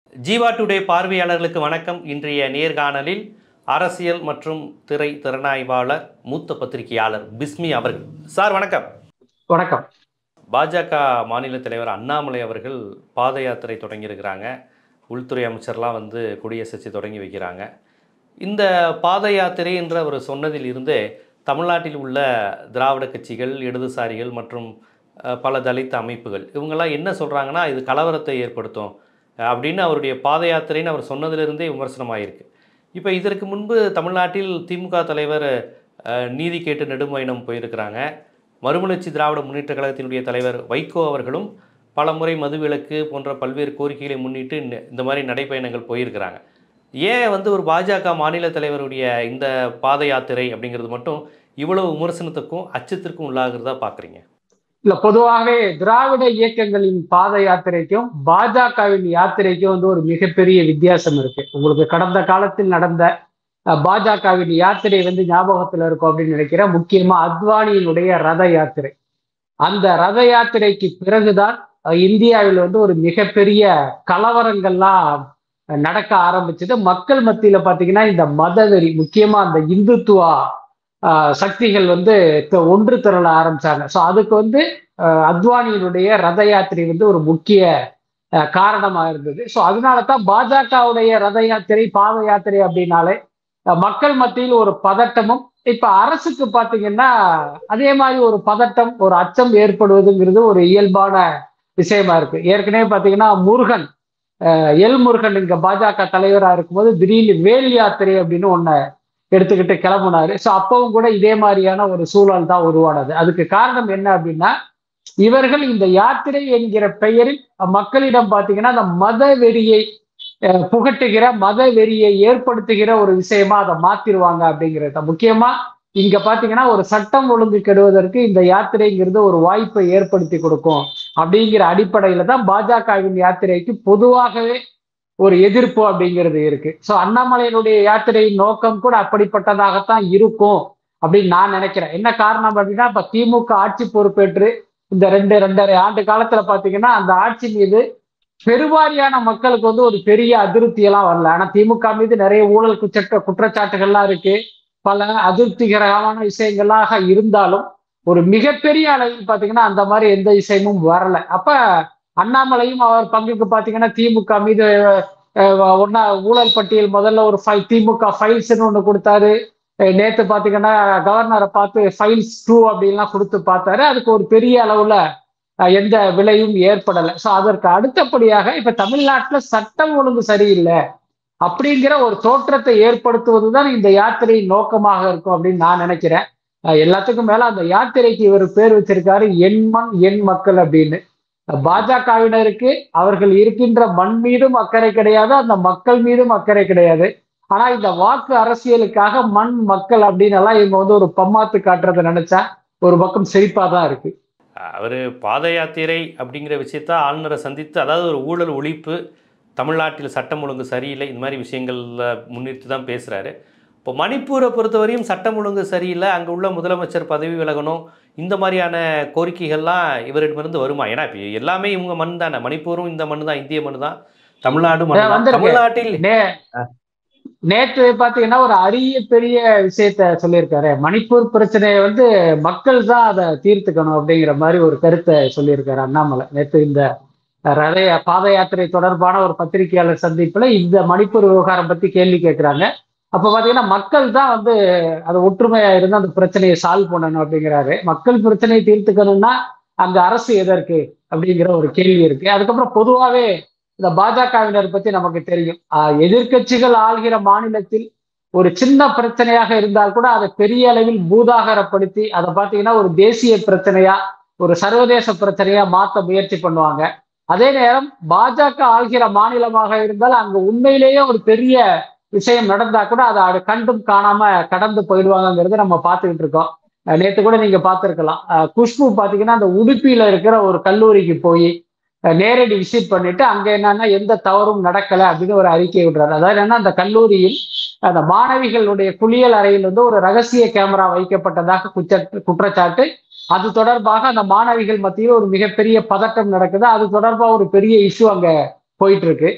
Jeeva today பார்வையாளர்களுக்கு வணக்கம் இன்றைய நேர்காணலில் அரசியல் மற்றும் திரை திறனாய்வாளர் மூத்த பத்திரிகையாளர் பிஸ்மி அவர்கள் சார் வணக்கம் வணக்கம் பாஜக மாநில தலைவர் அண்ணாமலை அவர்கள் பாத யாத்திரை தொடங்கியிருக்கிறாங்க உள்துறை அமைச்சர்லாம் வந்து கொடியசைச்சு தொடங்கி வைக்கிறாங்க இந்த பாத யாத்திரை என்று அவர் சொன்னதில் இருந்தே தமிழ்நாட்டில் உள்ள திராவிட கட்சிகள் இடதுசாரிகள் மற்றும் அஹ், பல தலித் அமைப்புகள் இவங்கெல்லாம் என்ன சொல்கிறாங்கன்னா இது கலவரத்தை ஏற்படுத்தும் அஹ், அப்படின்னு அவருடைய பாத யாத்திரைன்னு அவர் சொன்னதிலிருந்தே விமர்சனமாயிருக்கு இப்போ இதற்கு முன்பு தமிழ்நாட்டில் திமுக தலைவர் அஹ், நீதி கேட்டு நெடுமயணம் போயிருக்கிறாங்க மறுமலர்ச்சி திராவிட முன்னேற்ற கழகத்தினுடைய தலைவர் வைகோ அவர்களும் பல முறை மதுவிலக்கு போன்ற பல்வேறு கோரிக்கைகளை முன்னிட்டு இந்த- இந்த மாதிரி நடைப்பயணங்கள் போயிருக்கிறாங்க ஏன் வந்து ஒரு பாஜக மாநில தலைவருடைய இந்த பாத யாத்திரை அப்படிங்கிறது மட்டும் இவ்வளவு விமர்சனத்துக்கும் அச்சத்திற்கும் உள்ளாகிறதா பார்க்குறீங்க இல்ல பொதுவாகவே திராவிட இயக்கங்களின் பாத யாத்திரைக்கும் பாஜகவின் யாத்திரைக்கும் வந்து ஒரு மிகப்பெரிய வித்தியாசம் இருக்கு உங்களுக்கு கடந்த காலத்தில் நடந்த அஹ், பாஜகவின் யாத்திரை வந்து ஞாபகத்துல இருக்கும் அப்படின்னு நினைக்கிறேன் முக்கியமா அத்வானியினுடைய ரத யாத்திரை அந்த ரத யாத்திரைக்கு பிறகுதான் அஹ், இந்தியாவில் வந்து ஒரு மிகப்பெரிய கலவரங்கள்லாம் அஹ், நடக்க ஆரம்பிச்சது மக்கள் மத்தியில பாத்தீங்கன்னா இந்த மதவெறி முக்கியமா அந்த இந்துத்துவா ஆஹ் சக்திகள் வந்து த- ஒன்று திரள ஆரம்பிச்சாங்க ஸோ அதுக்கு வந்து ஆஹ் அத்வானியினுடைய ரத யாத்திரை வந்து ஒரு முக்கிய ஆஹ் காரணமா இருந்தது ஸோ அதனால தான் பாஜகவுடைய ரத யாத்திரை பாத யாத்திரை அப்படின்னாலே ஆஹ் மக்கள் மத்தியில் ஒரு பதட்டமும் இப்ப அரசுக்கு பாத்தீங்கன்னா அதே மாதிரி ஒரு பதட்டம் ஒரு அச்சம் ஏற்படுவதுங்கிறது ஒரு இயல்பான விஷயமா இருக்கு ஏற்கனவே பாத்தீங்கன்னா முருகன் ஆஹ் எல் முருகன் இங்க பாஜக தலைவரா இருக்கும்போது திடீர்னு வேல் யாத்திரை அப்படின்னு ஒண்ணு எடுத்துக்கிட்டு கிளம்புனாரு ஸோ அப்பவும் கூட இதே மாதிரியான ஒரு சூழல் தான் உருவானது அதுக்கு காரணம் என்ன அப்படின்னா இவர்கள் இந்த யாத்திரை என்கிற பெயரில் மக்களிடம் பார்த்தீங்கன்னா அந்த மத வெறியை அஹ், புகட்டுகிற மத வெறியை ஏற்படுத்துகிற ஒரு விஷயமா அதை மாத்திருவாங்க அப்படிங்கிறது முக்கியமா இங்க பாத்தீங்கன்னா ஒரு சட்டம் ஒழுங்கு கெடுவதற்கு இந்த யாத்திரைங்கிறது ஒரு வாய்ப்பை ஏற்படுத்தி கொடுக்கும் அப்படிங்கிற அடிப்படையில தான் பாஜகவின் யாத்திரைக்கு பொதுவாகவே ஒரு எதிர்ப்பு அப்படிங்கிறது இருக்கு ஸோ அண்ணாமலையினுடைய யாத்திரையின் நோக்கம் கூட அப்படிப்பட்டதாகத்தான் இருக்கும் அப்படின்னு நான் நினைக்கிறேன் என்ன காரணம் அப்படின்னா இப்ப திமுக ஆட்சி பொறுப்பேற்று இந்த ரெண்டு ரெண்டரை ஆண்டு காலத்துல பாத்தீங்கன்னா அந்த ஆட்சி மீது பெருவாரியான மக்களுக்கு வந்து ஒரு பெரிய அதிருப்தி எல்லாம் வரல ஆனா திமுக மீது நிறைய ஊழல் குற்ற குற்றச்சாட்டுகள்லாம் இருக்கு பல அதிருப்திகரமான விஷயங்களாக இருந்தாலும் ஒரு மிகப்பெரிய அளவில் பாத்தீங்கன்னா அந்த மாதிரி எந்த விஷயமும் வரல அப்ப அண்ணாமலையும் அவர் பங்குக்கு பாத்தீங்கன்னா திமுக மீது அஹ், ஒன்னா ஊழல் பட்டியல் முதல்ல ஒரு ஃபைல் திமுக ஃபைல்ஸ்னு ஒன்று கொடுத்தாரு அஹ், நேத்து பாத்தீங்கன்னா கவர்னரை பார்த்து ஃபைல்ஸ் டூ அப்படின்லாம் கொடுத்து பார்த்தாரு அதுக்கு ஒரு பெரிய அளவுல அஹ், எந்த விலையும் ஏற்படலை ஸோ அதற்கு அடுத்தபடியாக இப்ப தமிழ்நாட்டுல சட்டம் ஒழுங்கு சரியில்லை அப்படிங்கிற ஒரு தோற்றத்தை ஏற்படுத்துவதுதான் இந்த யாத்திரையின் நோக்கமாக இருக்கும் அப்படின்னு நான் நினைக்கிறேன் அஹ், எல்லாத்துக்கும் மேல அந்த யாத்திரைக்கு இவர் பேர் வச்சிருக்காரு என் மண் என் மக்கள் அப்படின்னு பாஜகவினருக்கு அவர்கள் இருக்கின்ற மண் மீதும் அக்கறை கிடையாது அந்த மக்கள் மீதும் அக்கறை கிடையாது ஆனா இந்த வாக்கு அரசியலுக்காக மண் மக்கள் அப்படின்னு எல்லாம் இவங்க வந்து ஒரு பம்மாத்து காட்டுறதை நினைச்சா ஒரு பக்கம் சிரிப்பா தான் இருக்கு அவர் பாத யாத்திரை அப்படிங்கிற விஷயத்த ஆளுநரை சந்தித்து அதாவது ஒரு ஊழல் ஒழிப்பு தமிழ்நாட்டில் சட்டம் ஒழுங்கு சரியில்லை இந்த மாதிரி விஷயங்களில் முன்னிறுத்தி தான் பேசுகிறாரு இப்போ மணிப்பூரை பொறுத்தவரையும் சட்டம் ஒழுங்கு சரியில்லை அங்கே உள்ள முதலமைச்சர் பதவி விலகணும் இந்த மாதிரியான கோரிக்கைகள்லாம் இவரிடமிருந்து வருமா ஏன்னா இப்போ எல்லாமே இவங்க மண் தானே மணிப்பூரும் இந்த மண் தான் இந்திய மண் தான் தமிழ்நாடு மண் தான் வந்திருக்கு. தமிழ்நாட்டில் நே நேற்று பாத்தீங்கன்னா ஒரு அரிய பெரிய விஷயத்த சொல்லியிருக்காரு மணிப்பூர் பிரச்சனையை வந்து மக்கள் தான் அதை தீர்த்துக்கணும் அப்படிங்கிற மாதிரி ஒரு கருத்தை சொல்லியிருக்காரு அண்ணாமலை நேற்று இந்த ரத பாத யாத்திரை தொடர்பான ஒரு பத்திரிகையாளர் சந்திப்புல இந்த மணிப்பூர் விவகாரம் பத்தி கேள்வி கேட்கிறாங்க அப்ப பாத்தீங்கன்னா மக்கள் தான் வந்து அது ஒற்றுமையா இருந்து அந்த பிரச்சனையை சால்வ் பண்ணணும் அப்படிங்கிறாரு மக்கள் பிரச்சனையை தீர்த்துக்கணும்னா அங்க அரசு எதற்கு அப்படிங்கிற ஒரு கேள்வி இருக்கு அதுக்கப்புறம் பொதுவாவே இந்த பாஜகவினர் பத்தி நமக்கு தெரியும் ஆஹ் எதிர்க்கட்சிகள் ஆள்கிற மாநிலத்தில் ஒரு சின்ன பிரச்சனையாக இருந்தால் கூட அதை பெரிய அளவில் பூதாகரப்படுத்தி அதை பார்த்தீங்கன்னா ஒரு தேசிய பிரச்சனையா ஒரு சர்வதேச பிரச்சனையா மாத்த முயற்சி பண்ணுவாங்க அதே நேரம் பாஜக ஆள்கிற மாநிலமாக இருந்தால் அங்க உண்மையிலேயே ஒரு பெரிய விஷயம் நடந்தா கூட அதை அது கண்டும் காணாம கடந்து போயிடுவாங்கங்கிறத நம்ம பார்த்துக்கிட்டு இருக்கோம் அஹ் நேத்து கூட நீங்க பார்த்திருக்கலாம் அஹ் குஷ்பு பாத்தீங்கன்னா அந்த உடுப்பியில இருக்கிற ஒரு கல்லூரிக்கு போய் அஹ் நேரடி விசிட் பண்ணிட்டு அங்க என்னன்னா எந்த தவறும் நடக்கல அப்படின்னு ஒரு அறிக்கை விடுறாரு அதாவது என்னன்னா அந்த கல்லூரியில் அந்த மாணவிகளுடைய குளியல் அறையில் வந்து ஒரு ரகசிய கேமரா வைக்கப்பட்டதாக குற்ற குற்றச்சாட்டு அது தொடர்பாக அந்த மாணவிகள் மத்தியில் ஒரு மிகப்பெரிய பதட்டம் நடக்குது அது தொடர்பாக ஒரு பெரிய இஷ்யூ அங்க போயிட்டு இருக்கு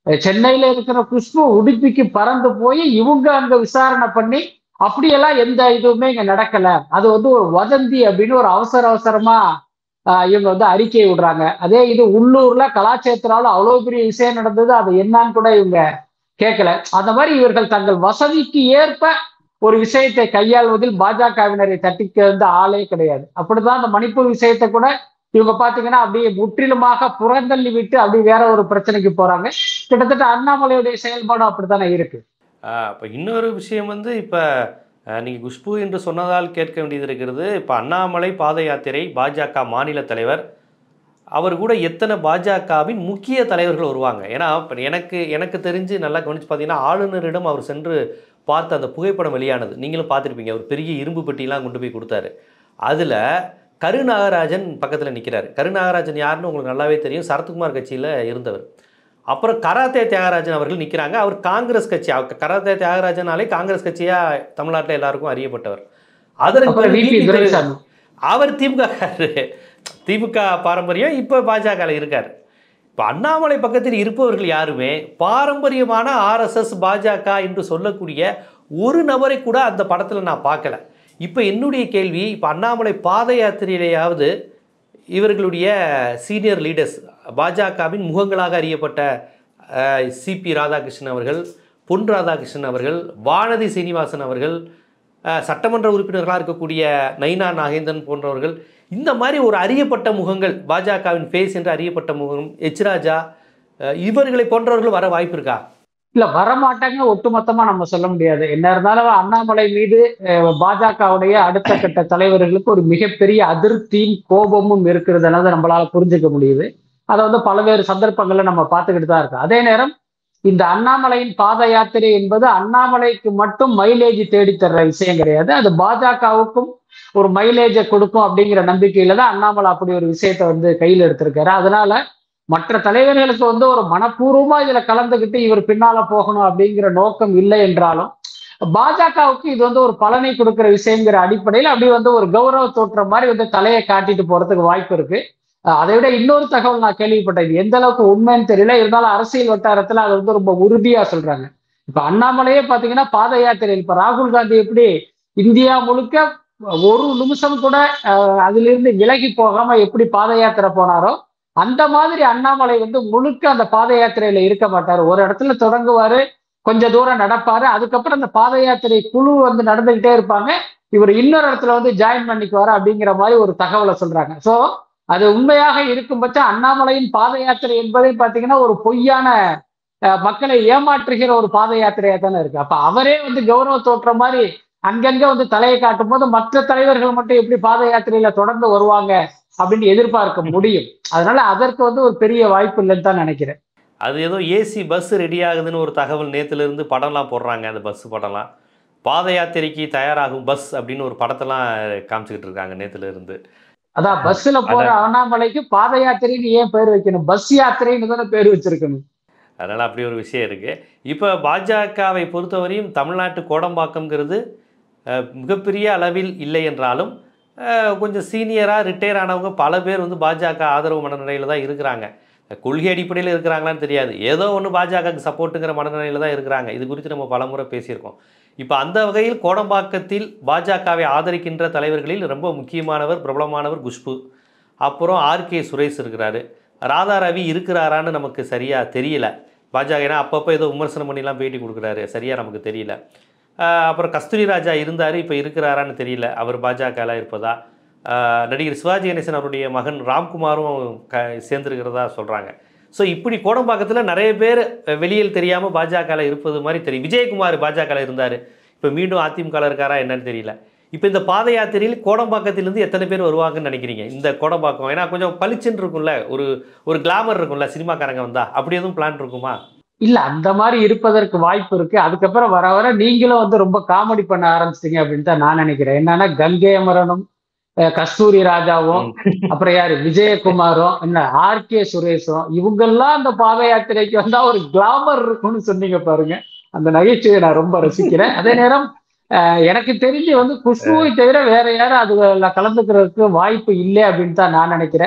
அஹ் சென்னையில இருக்கிற குஷ்பு உடுப்பிக்கு பறந்து போய் இவங்க அங்க விசாரணை பண்ணி அப்படியெல்லாம் எந்த இதுவுமே இங்க நடக்கல அது வந்து ஒரு வதந்தி அப்படின்னு ஒரு அவசர அவசரமா ஆஹ் இவங்க வந்து அறிக்கை விடுறாங்க அதே இது உள்ளூர்ல கலாச்சேத்திரால அவ்வளவு பெரிய விஷயம் நடந்தது அது என்னன்னு கூட இவங்க கேட்கல அந்த மாதிரி இவர்கள் தங்கள் வசதிக்கு ஏற்ப ஒரு விஷயத்தை கையாள்வதில் பாஜகவினரை தட்டிக்க வந்து ஆளே கிடையாது அப்படிதான் அந்த மணிப்பூர் விஷயத்தை கூட இவங்க பாத்தீங்கன்னா அப்படியே முற்றிலுமாக புறந்தள்ளி விட்டு அப்படி வேற ஒரு பிரச்சனைக்கு போறாங்க கிட்டத்தட்ட அண்ணாமலையுடைய செயல்பாடும் அப்படித்தானே இருக்கு இப்போ இன்னொரு விஷயம் வந்து இப்போ நீங்கள் குஷ்பு என்று சொன்னதால் கேட்க வேண்டியது இருக்கிறது இப்போ அண்ணாமலை பாத யாத்திரை பாஜக மாநில தலைவர் அவர் கூட எத்தனை பாஜகவின் முக்கிய தலைவர்கள் வருவாங்க ஏன்னா இப்போ எனக்கு எனக்கு தெரிஞ்சு நல்லா கவனிச்சு பார்த்தீங்கன்னா ஆளுநரிடம் அவர் சென்று பார்த்த அந்த புகைப்படம் வெளியானது நீங்களும் பார்த்துருப்பீங்க அவர் பெரிய இரும்பு பெட்டிலாம் கொண்டு போய் கொடுத்தாரு அதில் கருநாகராஜன் பக்கத்தில் நிற்கிறார் கருநாகராஜன் யாருன்னு உங்களுக்கு நல்லாவே தெரியும் சரத்குமார் கட்சியில் இருந்தவர் அப்புறம் கராத்தே தியாகராஜன் அவர்கள் நிற்கிறாங்க அவர் காங்கிரஸ் கட்சி அவர் கராத்தே தியாகராஜனாலே காங்கிரஸ் கட்சியாக தமிழ்நாட்டில் எல்லாருக்கும் அறியப்பட்டவர் அதற்கு அப்புறம் பிறகு விபி VP துரை- துரைசாமி அவர் திமுக திமுக பாரம்பரியம் இப்போ பாஜகவில் இருக்கார் இப்போ அண்ணாமலை பக்கத்தில் இருப்பவர்கள் யாருமே பாரம்பரியமான ஆர்எஸ்எஸ் பாஜக என்று சொல்லக்கூடிய ஒரு நபரை கூட அந்த படத்தில் நான் பார்க்கல இப்போ என்னுடைய கேள்வி இப்போ அண்ணாமலை பாத யாத்திரையிலேயாவது இவர்களுடைய சீனியர் லீடர்ஸ் பாஜகவின் முகங்களாக அறியப்பட்ட சிபி ராதாகிருஷ்ணன் அவர்கள் பொன் ராதாகிருஷ்ணன் அவர்கள் வானதி சீனிவாசன் அவர்கள் அஹ், சட்டமன்ற உறுப்பினர்களாக இருக்கக்கூடிய நைனா நாகேந்திரன் போன்றவர்கள் இந்த மாதிரி ஒரு அறியப்பட்ட முகங்கள் பாஜகவின் ஃபேஸ் என்று அறியப்பட்ட முகம் எச் ராஜா அஹ், இவர்களை போன்றவர்கள் வர வாய்ப்பு இருக்கா இல்ல வரமாட்டாங்க ஒட்டுமொத்தமா நம்ம சொல்ல முடியாது என்ன இருந்தாலும் அண்ணாமலை மீது அஹ், பாஜகவுடைய அடுத்த கட்ட தலைவர்களுக்கு ஒரு மிகப்பெரிய அதிருப்தியும் கோபமும் இருக்கிறதுனால நம்மளால புரிஞ்சுக்க முடியுது அதை வந்து பல்வேறு சந்தர்ப்பங்கள்ல நம்ம பார்த்துக்கிட்டு தான் இருக்கோம் அதே நேரம் இந்த அண்ணாமலையின் பாத யாத்திரை என்பது அண்ணாமலைக்கு மட்டும் மைலேஜ் தேடி தர்ற விஷயம் கிடையாது அது பாஜகவுக்கும் ஒரு மைலேஜை கொடுக்கும் அப்படிங்கிற நம்பிக்கையில தான் அண்ணாமலை அப்படி ஒரு விஷயத்தை வந்து கையில் எடுத்திருக்காரு அதனால மற்ற தலைவர்களுக்கு வந்து ஒரு மனப்பூர்வமா இதுல கலந்துக்கிட்டு இவர் பின்னால போகணும் அப்படிங்கிற நோக்கம் இல்லை என்றாலும் பாஜகவுக்கு இது வந்து ஒரு பலனை கொடுக்கிற விஷயங்கிற அடிப்படையில் அப்படி வந்து ஒரு கௌரவ தோற்றம் மாதிரி வந்து தலையை காட்டிட்டு போறதுக்கு வாய்ப்பு இருக்கு அஹ் அதை விட இன்னொரு தகவல் நான் கேள்விப்பட்டேன் இது எந்த அளவுக்கு உண்மைன்னு தெரியல இருந்தாலும் அரசியல் வட்டாரத்துல அது வந்து ரொம்ப உறுதியா சொல்றாங்க இப்ப அண்ணாமலையே பாத்தீங்கன்னா பாத யாத்திரையில் இப்ப ராகுல் காந்தி எப்படி இந்தியா முழுக்க ஒரு நிமிஷம் கூட அஹ், அதிலிருந்து விலகி போகாம எப்படி பாத யாத்திரை போனாரோ அந்த மாதிரி அண்ணாமலை வந்து முழுக்க அந்த பாத யாத்திரையில இருக்க மாட்டாரு ஒரு இடத்துல தொடங்குவாரு கொஞ்ச தூரம் நடப்பாரு அதுக்கப்புறம் அந்த பாத யாத்திரை குழு வந்து நடந்துகிட்டே இருப்பாங்க இவர் இன்னொரு இடத்துல வந்து ஜாயின் பண்ணிக்குவாரு அப்படிங்கிற மாதிரி ஒரு தகவலை சொல்றாங்க சோ அது உண்மையாக இருக்கும் பட்சம் அண்ணாமலையின் பாத யாத்திரை என்பதை பாத்தீங்கன்னா ஒரு பொய்யான அஹ், மக்களை ஏமாற்றுகிற ஒரு பாத யாத்திரையா தானே இருக்கு அப்ப அவரே வந்து கௌரவ தோற்றம் மாதிரி அங்கங்க வந்து தலையை காட்டும் போது மற்ற தலைவர்கள் மட்டும் எப்படி பாத யாத்திரையில தொடர்ந்து வருவாங்க அப்படின்னு எதிர்பார்க்க முடியும் அதனால அதற்கு வந்து ஒரு பெரிய வாய்ப்பு இல்லைன்னு தான் நினைக்கிறேன் அது ஏதோ ஏசி பஸ் ரெடி ஆகுதுன்னு ஒரு தகவல் நேற்றுலேருந்து படம்லாம் போடுறாங்க அந்த பஸ் படம்லாம் பாத யாத்திரைக்கு தயாராகும் பஸ் அப்படின்னு ஒரு படத்தெல்லாம் காமிச்சிக்கிட்டு இருக்காங்க நேற்றுலேருந்து அதான் பஸ்ல போற அண்ணாமலைக்கு பாத யாத்திரைன்னு ஏன் பேர் வைக்கணும் பஸ் யாத்திரைன்னு தானே பேர் வச்சிருக்கணும் அதனால் அப்படி ஒரு விஷயம் இருக்குது இப்போ பாஜகவை பொறுத்தவரையும் தமிழ்நாட்டு கோடம்பாக்கம்ங்கிறது அஹ், மிகப்பெரிய அளவில் இல்லை என்றாலும் அஹ், கொஞ்சம் சீனியராக ரிட்டையர் ஆனவங்க பல பேர் வந்து பாஜக ஆதரவு மனநிலையில் தான் இருக்கிறாங்க கொள்கை அடிப்படையில் இருக்கிறாங்களான்னு தெரியாது ஏதோ ஒன்று பாஜகவுக்கு சப்போர்ட்டுங்கிற மனநிலையில் தான் இருக்கிறாங்க இது குறித்து நம்ம பலமுறை பேசியிருக்கோம் இப்போ அந்த வகையில் கோடம்பாக்கத்தில் பாஜகவை ஆதரிக்கின்ற தலைவர்களில் ரொம்ப முக்கியமானவர் பிரபலமானவர் குஷ்பு அப்புறம் ஆர்கே சுரேஷ் இருக்கிறாரு ராதா ரவி இருக்கிறாரான்னு நமக்கு சரியாக தெரியல பாஜக ஏன்னா அப்பப்போ ஏதோ விமர்சனம் பண்ணிலாம் பேட்டி கொடுக்குறாரு சரியாக நமக்கு தெரியல ஆஹ் அப்புறம் கஸ்தூரி ராஜா இருந்தார் இப்போ இருக்கிறாரான்னு தெரியல அவர் பாஜகலாம் இருப்பதா ஆஹ் நடிகர் சிவாஜி கணேசன் அவருடைய மகன் ராம்குமாரும் க சேர்ந்துருக்கிறதா சொல்கிறாங்க ஸோ இப்படி கோடம்பாக்கத்தில் நிறைய பேர் வெளியில் தெரியாமல் பாஜகவில் இருப்பது மாதிரி தெரியும் விஜயகுமார் பாஜகவில் இருந்தார் இப்போ மீண்டும் அதிமுகவில் இருக்காரா என்னன்னு தெரியல இப்போ இந்த பாத யாத்திரையில் கோடம்பாக்கத்திலேருந்து எத்தனை பேர் வருவாங்கன்னு நினைக்கிறீங்க இந்த கோடம்பாக்கம் ஏன்னா கொஞ்சம் பளிச்சுன்னு இருக்கும்ல ஒரு ஒரு கிளாமர் இருக்கும்ல சினிமாக்காரங்க வந்தா அப்படி எதுவும் பிளான் இருக்குமா இல்ல அந்த மாதிரி இருப்பதற்கு வாய்ப்பு இருக்கு அதுக்கப்புறம் வர வர நீங்களும் வந்து ரொம்ப காமெடி பண்ண ஆரம்பிச்சிட்டீங்க அப்படின்னு தான் நான் நினைக்கிறேன் என்னன்னா கங்கை அமரனும் அஹ் கஸ்தூரி ராஜாவும் அப்புறம் யாரு விஜயகுமாரும் என்ன ஆர் கே சுரேஷும் இவங்கெல்லாம் அந்த பாத யாத்திரைக்கு வந்தா ஒரு கிளாமர் இருக்கும்னு சொன்னீங்க பாருங்க அந்த நகைச்சுவையை நான் ரொம்ப ரசிக்கிறேன் அதே நேரம் அஹ் எனக்கு தெரிஞ்சு வந்து குஷ்புவை தவிர வேற யாரும் அதுல கலந்துக்கிறதுக்கு வாய்ப்பு இல்லை அப்படின்னு தான் நான் நினைக்கிறேன்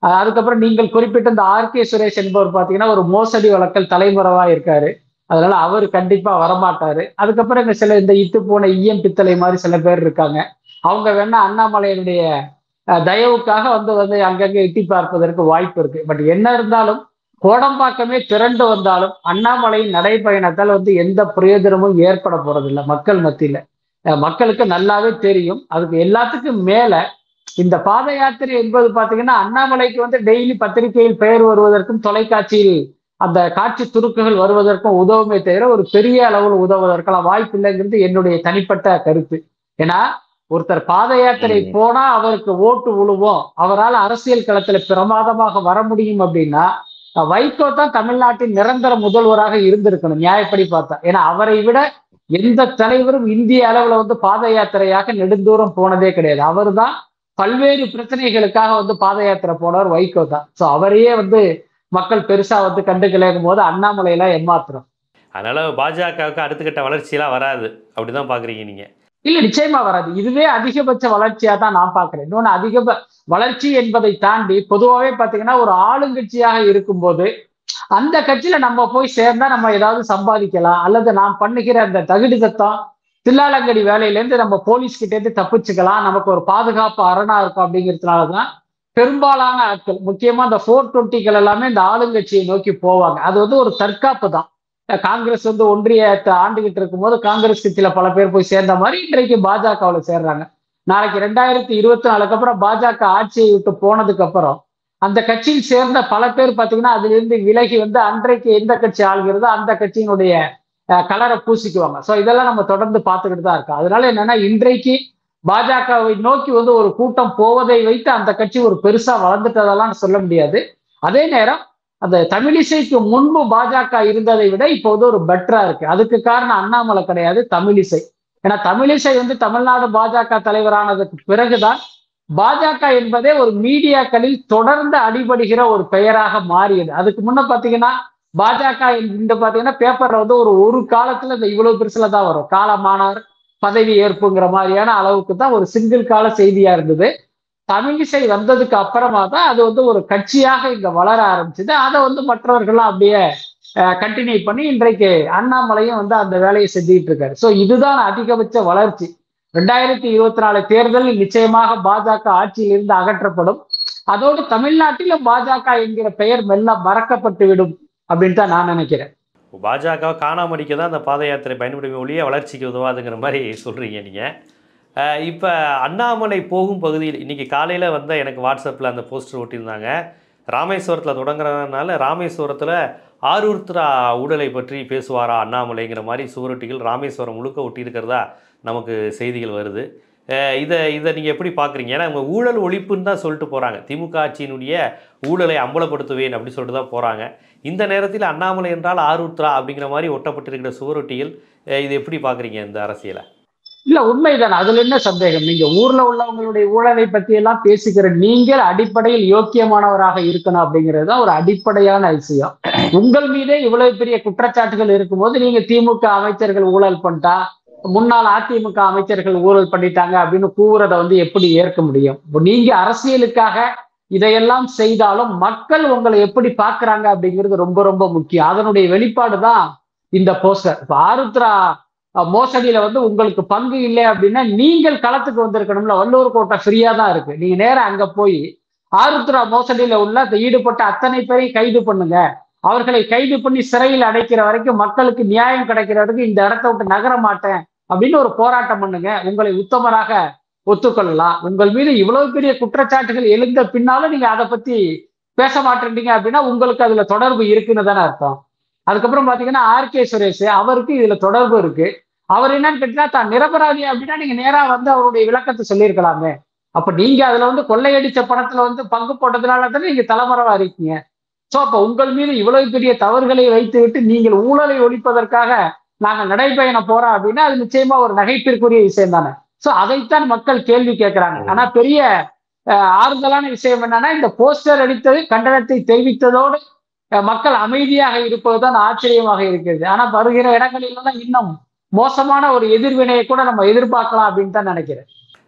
அஹ் அதுக்கப்புறம் நீங்கள் குறிப்பிட்ட இந்த ஆர் கே சுரேஷ் என்பவர் பார்த்தீங்கன்னா ஒரு மோசடி வழக்கல் தலைமுறவா இருக்காரு அதனால அவர் கண்டிப்பா வரமாட்டாரு அதுக்கப்புறம் இங்க சில இந்த இத்து போன ஈயம் பித்தளை மாதிரி சில பேர் இருக்காங்க அவங்க வேணா அண்ணாமலையினுடைய அஹ், தயவுக்காக வந்து வந்து அங்கங்க எட்டி பார்ப்பதற்கு வாய்ப்பு இருக்கு பட் என்ன இருந்தாலும் கோடம்பாக்கமே திரண்டு வந்தாலும் அண்ணாமலையின் நடைப்பயணத்தால் வந்து எந்த பிரயோஜனமும் ஏற்பட போறதில்லை மக்கள் மத்தியில அஹ், மக்களுக்கு நல்லாவே தெரியும் அதுக்கு எல்லாத்துக்கும் மேல இந்த பாத யாத்திரை என்பது பாத்தீங்கன்னா அண்ணாமலைக்கு வந்து டெய்லி பத்திரிகையில் பெயர் வருவதற்கும் தொலைக்காட்சியில் அந்த காட்சி துருக்குகள் வருவதற்கும் உதவுமே தவிர ஒரு பெரிய அளவில் உதவுவதற்கெல்லாம் வாய்ப்பு இல்லைங்கிறது என்னுடைய தனிப்பட்ட கருத்து ஏன்னா ஒருத்தர் பாத யாத்திரை ம். போனா அவருக்கு ஓட்டு விழுவோம் அவரால் அரசியல் களத்துல பிரமாதமாக வர முடியும் அப்படின்னா அஹ் வைகோ தான் தமிழ்நாட்டின் நிரந்தர முதல்வராக இருந்திருக்கணும் நியாயப்படி பார்த்தா ஏன்னா அவரை விட எந்த தலைவரும் இந்திய அளவுல வந்து பாத யாத்திரையாக நெடுந்தூரம் போனதே கிடையாது அவர்தான் பல்வேறு பிரச்சனைகளுக்காக வந்து பாத யாத்திரை போனவர் வைகோ தான் ஸோ அவரையே வந்து மக்கள் பெருசா வந்து கண்டுக்கலைங்கும் போது அண்ணாமலையெல்லாம் ஏமாத்துறோம் அதனால பாஜகவுக்கு அடுத்த கட்ட வளர்ச்சியெல்லாம் வராது அப்படிதான் பாக்குறீங்க நீங்க இல்ல நிச்சயமா வராது இதுவே அதிகபட்ச வளர்ச்சியா தான் நான் பாக்குறேன் இன்னொன்னு அதிக வளர்ச்சி என்பதை தாண்டி பொதுவாகவே பாத்தீங்கன்னா ஒரு ஆளுங்கட்சியாக இருக்கும்போது அந்த கட்சியில நம்ம போய் சேர்ந்தா நம்ம ஏதாவது சம்பாதிக்கலாம் அல்லது நாம் பண்ணுகிற அந்த தகுடு தத்தம் தில்லாலங்கடி வேலையில இருந்து நம்ம போலீஸ் கிட்ட இருந்து தப்பிச்சுக்கலாம் நமக்கு ஒரு பாதுகாப்பு அரணா இருக்கும் அப்படிங்கிறதுனாலதான் பெரும்பாலான ஆட்கள் முக்கியமா இந்த ஃபோர் டுவெண்ட்டிகள் எல்லாமே இந்த ஆளுங்கட்சியை நோக்கி போவாங்க அது வந்து ஒரு தற்காப்பு தான் காங்கிரஸ் வந்து ஒன்றியத்தை ஆண்டுகிட்டு இருக்கும்போது காங்கிரஸ் கட்சியில பல பேர் போய் சேர்ந்த மாதிரி இன்றைக்கு பாஜகவில் சேர்றாங்க நாளைக்கு ரெண்டாயிரத்தி இருபத்தி நாலுக்கு அப்புறம் பாஜக ஆட்சியை விட்டு போனதுக்கு அப்புறம் அந்த கட்சியில் சேர்ந்த பல பேர் பார்த்தீங்கன்னா அதுல இருந்து விலகி வந்து அன்றைக்கு எந்த கட்சி ஆள்கிறதோ அந்த கட்சியினுடைய அஹ், கலரை பூசிக்குவாங்க ஸோ இதெல்லாம் நம்ம தொடர்ந்து பார்த்துக்கிட்டு தான் இருக்கோம் அதனால என்னன்னா இன்றைக்கு பாஜகவை நோக்கி வந்து ஒரு கூட்டம் போவதை வைத்து அந்த கட்சி ஒரு பெருசா வளர்ந்துட்டதெல்லாம் சொல்ல முடியாது அதே நேரம் அந்த தமிழிசைக்கு முன்பு பாஜக இருந்ததை விட இப்போ வந்து ஒரு பெட்டரா இருக்கு அதுக்கு காரணம் அண்ணாமலை கிடையாது தமிழிசை ஏன்னா தமிழிசை வந்து தமிழ்நாடு பாஜக தலைவரானதுக்கு பிறகுதான் பாஜக என்பதே ஒரு மீடியாக்களில் தொடர்ந்து அடிபடுகிற ஒரு பெயராக மாறியது அதுக்கு முன்ன பாத்தீங்கன்னா பாஜக இந்த பாத்தீங்கன்னா பேப்பர்ல வந்து ஒரு ஒரு காலத்துல இந்த இவ்வளவு பெருசுல தான் வரும் காலமானார் பதவி ஏற்புங்கிற மாதிரியான அளவுக்கு தான் ஒரு சிங்கிள் கால செய்தியா இருந்தது தமிழிசை வந்ததுக்கு அப்புறமா தான் அது வந்து ஒரு கட்சியாக இங்க வளர ஆரம்பிச்சது அதை வந்து மற்றவர்கள்லாம் அப்படியே கண்டினியூ பண்ணி இன்றைக்கு அண்ணாமலையும் வந்து அந்த வேலையை செஞ்சுக்கிட்டு இருக்காரு ஸோ இதுதான் அதிகபட்ச வளர்ச்சி ரெண்டாயிரத்தி இருபத்தி நாலு தேர்தலில் நிச்சயமாக பாஜக ஆட்சியிலிருந்து அகற்றப்படும் அதோடு தமிழ்நாட்டிலும் பாஜக என்கிற பெயர் மெல்ல மறக்கப்பட்டு விடும் அப்படின்னு தான் நான் நினைக்கிறேன் பாஜகவை காணாமடிக்க தான் அந்த பாத யாத்திரை பயன்படுமே ஒழிய வளர்ச்சிக்கு உதவாதுங்கிற மாதிரி சொல்கிறீங்க நீங்கள் இப்போ அண்ணாமலை போகும் பகுதியில் இன்றைக்கி காலையில் வந்த எனக்கு வாட்ஸ்அப்பில் அந்த போஸ்டர் ஒட்டியிருந்தாங்க ராமேஸ்வரத்தில் தொடங்குறதுனால ராமேஸ்வரத்தில் ஆரூர்த்ரா ஊழலை பற்றி பேசுவாரா அண்ணாமலைங்கிற மாதிரி சுவரொட்டிகள் ராமேஸ்வரம் முழுக்க ஒட்டியிருக்கிறதா நமக்கு செய்திகள் வருது அஹ் இதை இதை நீங்கள் எப்படி பார்க்குறீங்க ஏன்னா அவங்க ஊழல் ஒழிப்புன்னு தான் சொல்லிட்டு போகிறாங்க திமுக ஆட்சியினுடைய ஊழலை அம்பலப்படுத்துவேன் அப்படி சொல்லிட்டு தான் போகிறாங்க இந்த நேரத்தில் அண்ணாமலை என்றால் ஆரூத்ரா அப்படிங்கிற மாதிரி ஒட்டப்பட்டிருக்கிற சுவரொட்டிகள் அஹ் இது எப்படி பார்க்குறீங்க இந்த அரசியலை இல்ல உண்மைதான் அதுல என்ன சந்தேகம் நீங்க ஊர்ல உள்ளவங்களுடைய ஊழலை பத்தி எல்லாம் பேசுகிற நீங்கள் அடிப்படையில் யோக்கியமானவராக இருக்கணும் அப்படிங்கிறது தான் ஒரு அடிப்படையான விஷயம் உங்கள் மீதே இவ்வளவு பெரிய குற்றச்சாட்டுகள் இருக்கும்போது நீங்க திமுக அமைச்சர்கள் ஊழல் பண்ணிட்டா முன்னாள் அதிமுக அமைச்சர்கள் ஊழல் பண்ணிட்டாங்க அப்படின்னு கூவுறத வந்து எப்படி ஏற்க முடியும் இப்போ நீங்க அரசியலுக்காக இதையெல்லாம் செய்தாலும் மக்கள் உங்களை எப்படி பார்க்கறாங்க அப்படிங்கிறது ரொம்ப ரொம்ப முக்கியம் அதனுடைய வெளிப்பாடு தான் இந்த போஸ்டர் இப்ப ஆருத்ரா அஹ், மோசடியில வந்து உங்களுக்கு பங்கு இல்லை அப்படின்னா நீங்கள் களத்துக்கு வந்திருக்கணும்ல வள்ளூர் கோட்டை ஃப்ரீயா தான் இருக்கு நீங்க நேரா அங்க போய் ஆருத்ரா மோசடியில உள்ள அந்த ஈடுபட்ட அத்தனை பேரையும் கைது பண்ணுங்க அவர்களை கைது பண்ணி சிறையில் அடைக்கிற வரைக்கும் மக்களுக்கு நியாயம் கிடைக்கிற வரைக்கும் இந்த இடத்த விட்டு நகர மாட்டேன் அப்படின்னு ஒரு போராட்டம் பண்ணுங்க உங்களை உத்தமராக ஒத்துக்கொள்ளலாம் உங்கள் மீது இவ்வளவு பெரிய குற்றச்சாட்டுகள் எழுந்த பின்னாலும் நீங்க அதை பத்தி பேச மாட்டேன்றீங்க அப்படின்னா உங்களுக்கு அதுல தொடர்பு இருக்குன்னு தானே அர்த்தம் அதுக்கப்புறம் பாத்தீங்கன்னா ஆர் கே சுரேஷ் அவருக்கு இதுல தொடர்பு இருக்கு அவர் என்னன்னு கேட்டீங்கன்னா தான் நிரபராதி அப்படின்னா நீங்க நேரா வந்து அவருடைய விளக்கத்தை சொல்லியிருக்கலாமே அப்ப நீங்க அதுல வந்து கொள்ளையடிச்ச பணத்துல வந்து பங்கு போட்டதுனால தானே நீங்க தலைமறைவா இருக்கீங்க சோ அப்ப உங்கள் மீது இவ்வளவு பெரிய தவறுகளை வைத்து விட்டு நீங்கள் ஊழலை ஒழிப்பதற்காக நாங்க நடைபயணம் போறோம் அப்படின்னா அது நிச்சயமா ஒரு நகைப்பிற்குரிய விஷயம் தானே சோ அதைத்தான் மக்கள் கேள்வி கேட்கிறாங்க ஆனா பெரிய அஹ், ஆறுதலான விஷயம் என்னன்னா இந்த போஸ்டர் அடித்தது கண்டனத்தை தெரிவித்ததோடு அஹ், மக்கள் அமைதியாக இருப்பதுதான் ஆச்சரியமாக இருக்கிறது ஆனா வருகிற இடங்களில் இன்னும் மோசமான ஒரு எதிர்வினையை கூட நம்ம எதிர்பார்க்கலாம் அப்படின்னு தான் நினைக்கிறேன்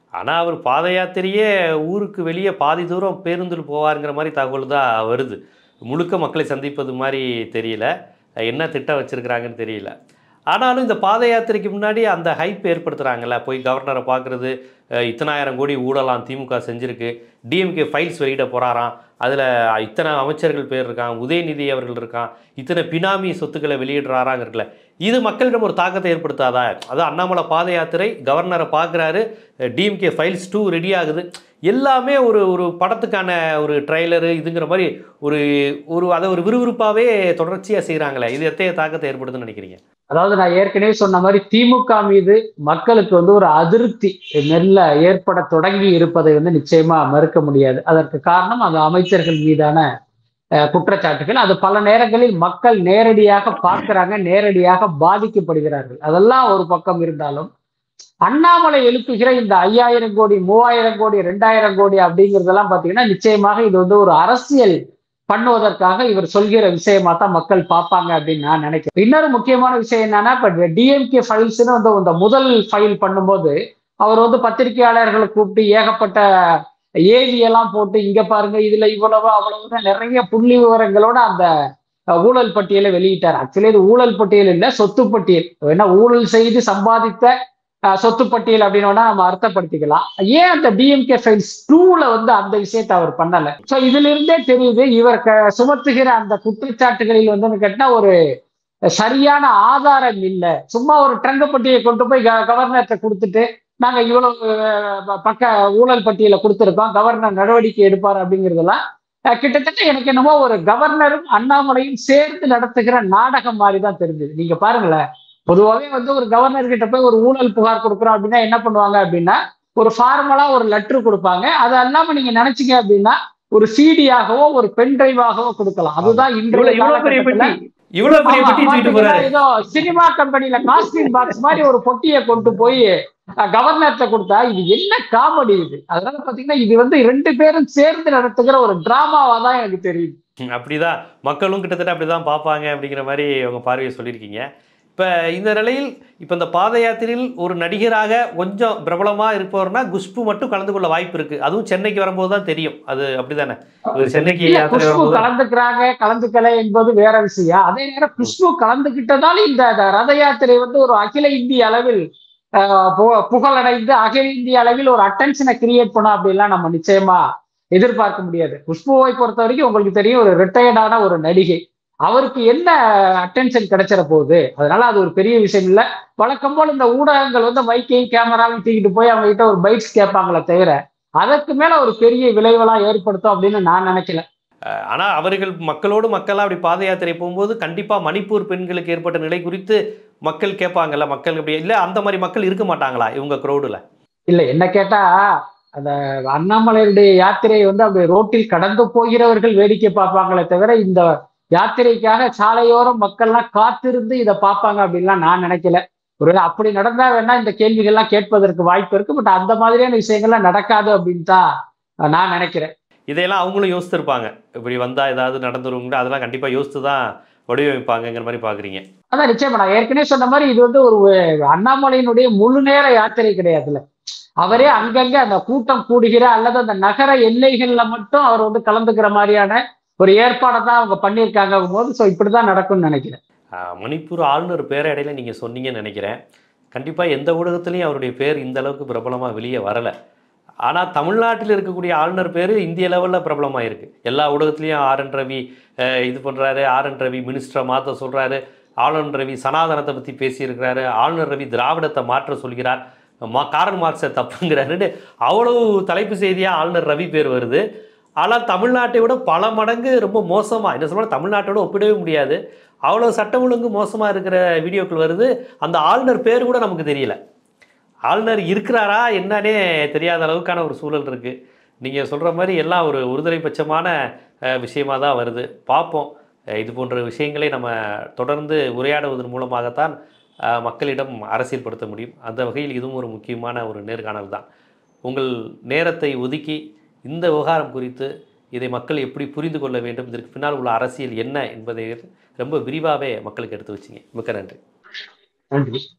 ஆனால் அவர் பாத யாத்திரையே ஊருக்கு வெளியே பாதி தூரம் பேருந்தில் போவாருங்கிற மாதிரி தகவல் தான் வருது முழுக்க மக்களை சந்திப்பது மாதிரி தெரியல என்ன திட்டம் வச்சுருக்கிறாங்கன்னு தெரியல ஆனாலும் இந்த பாத யாத்திரைக்கு முன்னாடி அந்த ஹைப் ஏற்படுத்துகிறாங்கல்ல போய் கவர்னரை பார்க்குறது இத்தனாயிரம் கோடி ஊழலாம் திமுக செஞ்சுருக்கு டிஎம்கே ஃபைல்ஸ் வெளியிட போகிறாராம் அதில் இத்தனை அமைச்சர்கள் பேர் இருக்கான் உதயநிதி அவர்கள் இருக்கான் இத்தனை பினாமி சொத்துக்களை வெளியிடுறாராங்க இருக்குல்ல இது மக்களிடம் ஒரு தாக்கத்தை ஏற்படுத்தாதா அது அண்ணாமலை பாத யாத்திரை கவர்னரை பார்க்குறாரு டிஎம்கே ஃபைல்ஸ் டூ ரெடி ஆகுது எல்லாமே ஒரு ஒரு படத்துக்கான ஒரு ட்ரைலரு இதுங்கிற மாதிரி ஒரு ஒரு அதை ஒரு விறுவிறுப்பாகவே தொடர்ச்சியாக செய்கிறாங்களே இது எத்தைய தாக்கத்தை ஏற்படுதுன்னு நினைக்கிறீங்க அதாவது நான் ஏற்கனவே சொன்ன மாதிரி திமுக மீது மக்களுக்கு வந்து ஒரு அதிருப்தி மெல்ல ஏற்பட தொடங்கி இருப்பதை வந்து நிச்சயமா மறுக்க முடியாது அதற்கு காரணம் அந்த அமைச்சர்கள் மீதான அஹ், குற்றச்சாட்டுகள் அது பல நேரங்களில் மக்கள் நேரடியாக பார்க்கிறாங்க நேரடியாக பாதிக்கப்படுகிறார்கள் அதெல்லாம் ஒரு பக்கம் இருந்தாலும் அண்ணாமலை எழுப்புகிற இந்த ஐயாயிரம் கோடி மூவாயிரம் கோடி ரெண்டாயிரம் கோடி அப்படிங்கிறதெல்லாம் பாத்தீங்கன்னா நிச்சயமாக இது வந்து ஒரு அரசியல் பண்ணுவதற்காக இவர் சொல்கிற விஷயமா தான் மக்கள் பார்ப்பாங்க அப்படின்னு நான் நினைக்கிறேன் இன்னொரு முக்கியமான விஷயம் என்னன்னா இப்ப டிஎம்கே ஃபைல்ஸ்னு வந்து இந்த முதல் ஃபைல் பண்ணும்போது அவர் வந்து பத்திரிகையாளர்களை கூப்பிட்டு ஏகப்பட்ட ஏவி எல்லாம் போட்டு இங்க பாருங்க இதுல இவ்வளவு அவ்வளவு நிறைய புள்ளி விவரங்களோட அந்த அஹ், ஊழல் பட்டியலை வெளியிட்டார் ஆக்சுவலி இது ஊழல் பட்டியல் இல்ல சொத்து பட்டியல் ஏன்னா ஊழல் செய்து சம்பாதித்த அஹ், சொத்து பட்டியல் அப்படின்னு வேணா நம்ம அர்த்தப்படுத்திக்கலாம் ஏன் அந்த டிஎம்கே ஃபைல்ஸ் டூல வந்து அந்த விஷயத்தை அவர் பண்ணல சோ இதுல இருந்தே தெரியுது இவர் க- சுமத்துகிற அந்த குற்றச்சாட்டுகளில் வந்து கேட்டா ஒரு சரியான ஆதாரம் இல்லை சும்மா ஒரு ட்ரங்கப்பட்டியை கொண்டு போய் க- கவர்னர்கிட்ட கொடுத்துட்டு நாங்க இவ்வளவு அஹ், பக்க ஊழல் பட்டியலை கொடுத்துருக்கோம் கவர்னர் நடவடிக்கை எடுப்பார் அப்படிங்கிறதெல்லாம் அஹ், கிட்டத்தட்ட எனக்கு என்னமோ ஒரு கவர்னரும் அண்ணாமலையும் சேர்ந்து நடத்துகிற நாடகம் மாதிரி தான் தெரிஞ்சது நீங்க பாருங்களேன் பொதுவாகவே வந்து ஒரு கவர்னர் கிட்ட போய் ஒரு ஊழல் புகார் கொடுக்குறோம் அப்படின்னா என்ன பண்ணுவாங்க அப்படின்னா ஒரு ஃபார்மலா ஒரு லெட்டர் கொடுப்பாங்க அது அல்லாம நீங்க நினைச்சீங்க அப்படின்னா ஒரு சிடியாகவோ ஒரு பென் டிரைவாகவோ கொடுக்கலாம் அதுதான் இவ்வளோ இன்றைய இவ்வளோ பெரிய காலகட்டத்துல பெட்டி இவ்வளோ பெரிய ஆமா, பெட்டி தூக்கிட்டு பாத்தீங்கன்னா போறாரு ஏதோ சினிமா கம்பெனில காஸ்டியூம் பாக்ஸ் மாதிரி ஒரு பொட்டியை கொண்டு போய் கவர்னர்கிட்ட கொடுத்தா இது என்ன காமெடி இது அதனால பாத்தீங்கன்னா இது வந்து ரெண்டு பேரும் சேர்ந்து நடத்துகிற ஒரு டிராமாவா தான் எனக்கு தெரியுது ம், அப்படிதான் மக்களும் கிட்டத்தட்ட அப்படிதான் பார்ப்பாங்க அப்படிங்கிற மாதிரி அவங்க பார்வையை சொல்லியிருக்கீங்க இப்போ இந்த நிலையில் இப்போ இந்த பாத யாத்திரையில் ஒரு நடிகராக கொஞ்சம் பிரபலமாக இருப்பவர்னா குஷ்பு மட்டும் கலந்து கொள்ள வாய்ப்பு இருக்குது அதுவும் சென்னைக்கு வரும்போது தான் தெரியும் அது அப்படிதானே ஒரு சென்னைக்கு இல்ல, யாத்திரை குஷ்பு வரும்போது கலந்துக்கிறாங்க கலந்துக்கல என்பது வேற விஷயம் அதே நேரம் குஷ்பு கலந்துகிட்டதால இந்த இந்த ரத யாத்திரை வந்து ஒரு அகில இந்திய அளவில் ஆஹ், பு- புகழடைந்து அகில இந்திய அளவில் ஒரு அட்டென்ஷனை கிரியேட் பண்ணும் அப்படிலாம் நம்ம நிச்சயமா எதிர்பார்க்க முடியாது குஷ்புவை பொறுத்த வரைக்கும் உங்களுக்கு தெரியும் ஒரு ரிட்டையர்டான ஒரு நடிகை அவருக்கு என்ன அட்டென்ஷன் கிடைச்சிட போகுது அதனால அது ஒரு பெரிய விஷயம் இல்ல வழக்கம் போல இந்த ஊடகங்கள் வந்து மைக்கையும் கேமராவையும் தூக்கிட்டு போய் அவங்க கிட்ட ஒரு பைட்ஸ் கேட்பாங்களே தவிர அதற்கு மேல ஒரு பெரிய விளைவெல்லாம் ஏற்படுத்தும் அப்படின்னு நான் நினைக்கல ஆனால் அவர்கள் மக்களோடு மக்களாக அப்படி பாத யாத்திரை போகும்போது கண்டிப்பாக மணிப்பூர் பெண்களுக்கு ஏற்பட்ட நிலை குறித்து மக்கள் கேட்பாங்கல்ல மக்கள் அப்படி இல்லை அந்த மாதிரி மக்கள் இருக்க மாட்டாங்களா இவங்க க்ரௌடில் இல்ல என்ன கேட்டா அந்த அண்ணாமலையுடைய யாத்திரையை வந்து அப்படி ரோட்டில் கடந்து போகிறவர்கள் வேடிக்கை பார்ப்பாங்களே தவிர இந்த யாத்திரைக்காக சாலையோரம் மக்கள்லாம் காத்திருந்து இதை பார்ப்பாங்க அப்படின்லாம் நான் நினைக்கல ஒருவேளை அப்படி நடந்தா வேணா இந்த கேள்விகள்லாம் கேட்பதற்கு வாய்ப்பு இருக்கு பட் அந்த மாதிரியான விஷயங்கள்லாம் நடக்காது அப்படின்னு தான் நான் நினைக்கிறேன் இதையெல்லாம் அவங்களும் யோசித்திருப்பாங்க இப்படி வந்தால் ஏதாவது நடந்துருவங்க அதெல்லாம் கண்டிப்பாக யோசித்து தான் வடிவமைப்பாங்கங்கிற மாதிரி பார்க்குறீங்க அதான் நிச்சயமா நான் ஏற்கனவே சொன்ன மாதிரி இது வந்து ஒரு அண்ணாமலையினுடைய முழு நேர யாத்திரை கிடையாதுல்ல அவரே அங்கங்க அந்த கூட்டம் கூடுகிற அல்லது அந்த நகர எல்லைகள்ல மட்டும் அவர் வந்து கலந்துக்கிற மாதிரியான ஒரு ஏற்பாடை தான் அவங்க பண்ணியிருக்காங்க போது ஸோ இப்படிதான் நடக்கும்னு நினைக்கிறேன் ஆஹ் மணிப்பூர் ஆளுநர் பேரை இடையில நீங்கள் சொன்னீங்கன்னு நினைக்கிறேன் கண்டிப்பாக எந்த ஊடகத்துலேயும் அவருடைய பேர் இந்த அளவுக்கு பிரபலமாக வெளியே வரலை ஆனால் தமிழ்நாட்டில் இருக்கக்கூடிய ஆளுநர் பேர் இந்திய லெவலில் பிரபலமாக இருக்குது எல்லா ஊடகத்துலேயும் ஆர் என் ரவி அஹ் இது பண்ணுறாரு ஆர் என் ரவி மினிஸ்டரை மாற்ற சொல்கிறாரு ஆளுநர் ரவி சனாதனத்தை பற்றி பேசியிருக்கிறாரு ஆளுநர் ரவி திராவிடத்தை மாற்ற சொல்கிறார் மா காரல் மார்க்ஸை தப்புங்கிறாருன்னு அவ்வளவு தலைப்பு செய்தியாக ஆளுநர் ரவி பேர் வருது ஆனால் தமிழ்நாட்டை விட பல மடங்கு ரொம்ப மோசமாக என்ன சொல்ல தமிழ்நாட்டோட ஒப்பிடவே முடியாது அவ்வளோ சட்டம் ஒழுங்கு மோசமாக இருக்கிற வீடியோக்கள் வருது அந்த ஆளுநர் பேர் கூட நமக்கு தெரியல ஆளுநர் இருக்கிறாரா என்னன்னே தெரியாத அளவுக்கான ஒரு சூழல் இருக்குது நீங்கள் சொல்கிற மாதிரி எல்லாம் ஒரு ஒருதலை பட்சமான அஹ், விஷயமா தான் வருது பார்ப்போம் அஹ், இது போன்ற விஷயங்களை நம்ம தொடர்ந்து உரையாடுவதன் மூலமாகத்தான் அஹ், மக்களிடம் அரசியல்படுத்த முடியும் அந்த வகையில் இதுவும் ஒரு முக்கியமான ஒரு நேர்காணல் தான் உங்கள் நேரத்தை ஒதுக்கி இந்த விவகாரம் குறித்து இதை மக்கள் எப்படி புரிந்து கொள்ள வேண்டும் இதற்கு பின்னால் உள்ள அரசியல் என்ன என்பதை ரொம்ப விரிவாகவே மக்களுக்கு எடுத்து வச்சிங்க மிக்க நன்றி நன்றி